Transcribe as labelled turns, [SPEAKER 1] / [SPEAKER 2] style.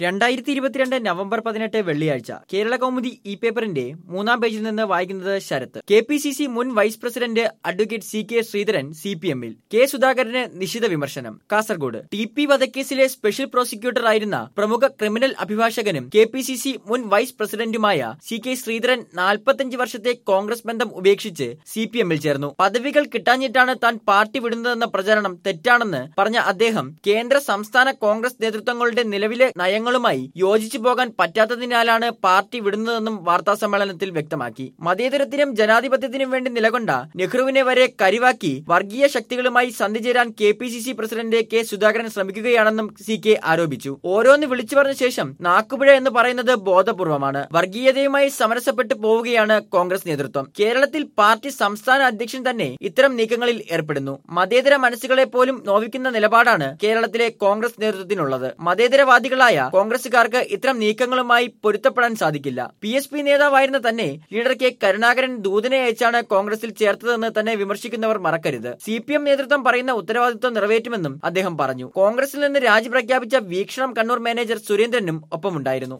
[SPEAKER 1] രണ്ടായിരത്തി ഇരുപത്തിരണ്ട് നവംബർ പതിനെട്ട് വെള്ളിയാഴ്ച കേരള കൗമുദി ഇ പേപ്പറിന്റെ മൂന്നാം പേജിൽ നിന്ന് വായിക്കുന്നത് Sarath K P C C മുൻ vice president advocate C K Sreedharan C P എമ്മിൽ കെ സുധാകരന് നിശിത വിമർശനം കാസർഗോഡ് ടി പി വധക്കേസിലെ സ്പെഷ്യൽ പ്രോസിക്യൂട്ടർ ആയിരുന്ന പ്രമുഖ ക്രിമിനൽ അഭിഭാഷകനും കെ പി സി സി മുൻ വൈസ് പ്രസിഡന്റുമായ സി കെ ശ്രീധരൻ നാൽപ്പത്തഞ്ച് വർഷത്തെ കോൺഗ്രസ് ബന്ധം ഉപേക്ഷിച്ച് സി പി എമ്മിൽ ചേർന്നു പദവികൾ കിട്ടാഞ്ഞിട്ടാണ് താൻ പാർട്ടി വിടുന്നതെന്ന പ്രചരണം തെറ്റാണെന്ന് പറഞ്ഞ അദ്ദേഹം കേന്ദ്ര സംസ്ഥാന കോൺഗ്രസ് നേതൃത്വങ്ങളുടെ നിലവിലെ നയങ്ങളുമായി യോജിച്ചു പോകാൻ പറ്റാത്തതിനാലാണ് പാർട്ടി വിടുന്നതെന്നും വാർത്താ സമ്മേളനത്തിൽ വ്യക്തമാക്കി മതേതരത്തിനും ജനാധിപത്യത്തിനും വേണ്ടി നിലകൊണ്ട നെഹ്റുവിനെ വരെ കരിവാക്കി വർഗീയ ശക്തികളുമായി സന്ധി ചേരാൻ K P C C president K Sudhakaran ശ്രമിക്കുകയാണെന്നും സി കെ ആരോപിച്ചു ഓരോന്ന് വിളിച്ചു പറഞ്ഞ ശേഷം നാക്കുപിഴ എന്ന് പറയുന്നത് ബോധപൂർവമാണ് വർഗീയതയുമായി സമരസപ്പെട്ടു പോവുകയാണ് കോൺഗ്രസ് നേതൃത്വം കേരളത്തിൽ പാർട്ടി സംസ്ഥാന അധ്യക്ഷൻ തന്നെ ഇത്തരം നീക്കങ്ങളിൽ ഏർപ്പെടുന്നു മതേതര മനസ്സുകളെ പോലും നോവിക്കുന്ന നിലപാടാണ് കേരളത്തിലെ കോൺഗ്രസ് നേതൃത്വത്തിനുള്ളത് മതേതരവാദികളായ കോൺഗ്രസുകാർക്ക് ഇത്തരം നീക്കങ്ങളുമായി പൊരുത്തപ്പെടാൻ സാധിക്കില്ല പി എസ് പി നേതാവായിരുന്ന തന്നെ ലീഡർ കെ കരുണാകരൻ ദൂതനെ അയച്ചാണ് കോൺഗ്രസിൽ ചേർത്തതെന്ന് തന്നെ വിമർശിക്കുന്നവർ മറക്കരുത് സി പി എം നേതൃത്വം പറയുന്ന ഉത്തരവാദിത്വം നിറവേറ്റുമെന്നും അദ്ദേഹം പറഞ്ഞു കോൺഗ്രസിൽ നിന്ന് രാജി പ്രഖ്യാപിച്ച വീക്ഷണം കണ്ണൂർ മാനേജർ സുരേന്ദ്രനും ഒപ്പമുണ്ടായിരുന്നു